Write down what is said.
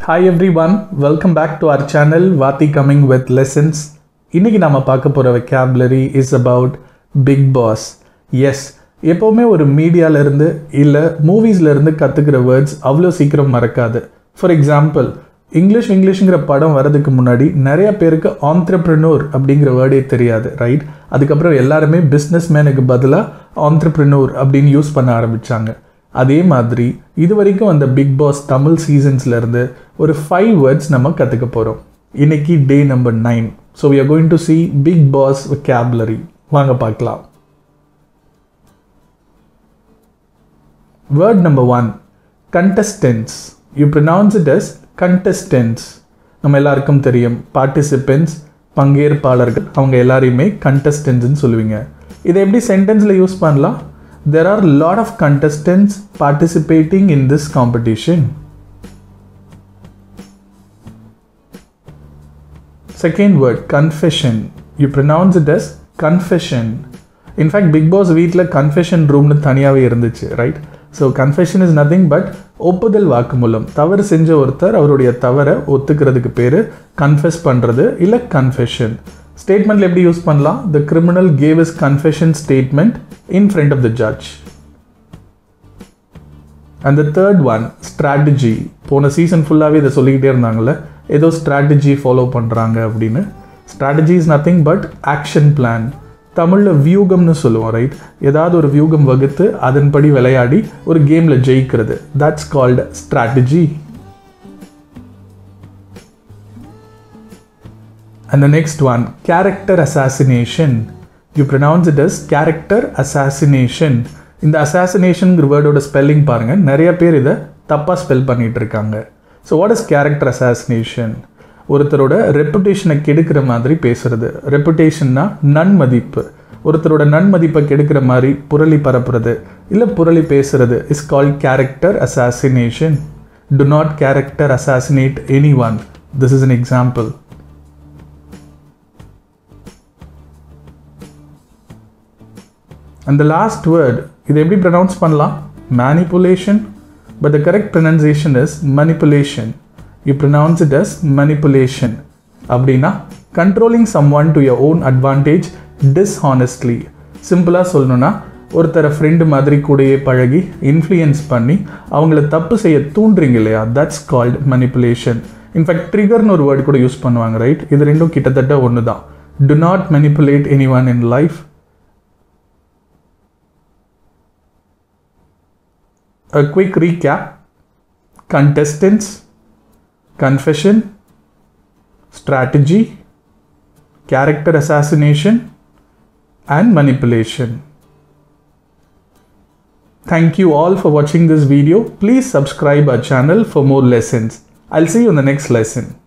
Hi everyone, welcome back to our channel Vati Coming with Lessons. இன்னைக்கு நாம பார்க்க போற vocabulary is about Big Boss. Yes எப்போவுமே ஒரு மீடியால இருந்து இல்லை மூவிஸ்ல இருந்து கத்துக்கிற வேர்ட்ஸ் அவ்வளோ சீக்கிரம் மறக்காது ஃபார் எக்ஸாம்பிள் இங்கிலீஷ் இங்கிலீஷ்ங்கிற படம் வரதுக்கு முன்னாடி நிறைய பேருக்கு ஆentrepreneur அப்படிங்கிற வேர்டே தெரியாது ரைட் அதுக்கப்புறம் எல்லாருமே பிஸ்னஸ் மேனுக்கு பதிலாக entrepreneur அப்படின்னு யூஸ் பண்ண ஆரம்பிச்சாங்க அதே மாதிரி இது வரைக்கும் அந்த பிக் பாஸ் தமிழ் சீசன்ஸ்ல இருந்து ஒரு ஃபைவ் வேர்ட்ஸ் நம்ம கற்றுக்க போகிறோம் இன்னைக்கு day number nine so we are going to see Big Boss vocabulary வாங்க பார்க்கலாம் word number one contestants you pronounce it as contestants நம்ம எல்லாருக்கும் தெரியும் பார்ட்டிசிபென்ட்ஸ் பங்கேற்பாளர்கள் அவங்க எல்லாரையுமே contestants சொல்லுவீங்க இதை எப்படி சென்டென்ஸில் யூஸ் பண்ணலாம் there are lot of contestants participating in this competition second word confession you pronounce it as confession in fact Big Boss வீட்டில் கன்ஃபெஷன் ரூம்னு தனியாகவே இருந்துச்சு right so confession is nothing but ஒப்புதல் வாக்குமூலம் தவறு செஞ்ச ஒருத்தர் அவருடைய தவறை ஒத்துக்கிறதுக்கு பேர் கன்ஃபெஸ் பண்ணுறது இல்லை கன்ஃபெஷன் ஸ்டேட்மெண்ட்டில் எப்படி யூஸ் பண்ணலாம் the criminal gave is confession statement in front of the judge and the third one strategy போன சீசன் ஃபுல்லாகவே இதை சொல்லிக்கிட்டே இருந்தாங்கல்ல ஏதோ ஸ்ட்ராட்டஜி ஃபாலோ பண்ணுறாங்க அப்படின்னு strategy is nothing but action plan தமிழில் வியூகம்னு சொல்லுவோம் ரைட் ஏதாவது ஒரு வியூகம் வகுத்து அதன்படி விளையாடி ஒரு கேமில் ஜெயிக்கிறது that's called strategy And the next one, character assassination. You pronounce it as character assassination. இந்த அசாசினேஷன்ங்கிற வேர்டோட ஸ்பெல்லிங் பாருங்க நிறைய பேர் இதை தப்பாக ஸ்பெல் பண்ணிட்டு இருக்காங்க so what is character assassination ஒருத்தரோட ரெப்புடேஷனை கெடுக்கிற மாதிரி பேசுறது ரெப்புடேஷன்னா நன்மதிப்பு ஒருத்தரோட நன்மதிப்பை கெடுக்கிற மாதிரி புரளி பரப்புறது இல்லை புரளி பேசுறது is called character assassination do not character assassinate any one this is an example And the last word, இதை எப்படி ப்ரொனவுன்ஸ் பண்ணலாம் manipulation but the correct pronunciation is manipulation you pronounce it as manipulation அப்படின்னா controlling some one to your own advantage dishonestly சிம்பிளாக சொல்லணும்னா ஒருத்தரை friend மாதிரி கூடயே பழகி இன்ஃப்ளூயன்ஸ் பண்ணி அவங்கள தப்பு செய்ய தூண்டுறீங்க இல்லையா தட்ஸ் கால்ட் மனிப்புலேஷன் இன்ஃபேக்ட் ட்ரிகர்னு ஒரு வேர்டு கூட யூஸ் பண்ணுவாங்க ரைட் இது ரெண்டும் கிட்டத்தட்ட ஒன்று தான் do not manipulate any one in life a quick recap contestants, confession, strategy, character assassination, and manipulation. Thank you all for watching this video. Please subscribe our channel for more lessons. I'll see you in the next lesson.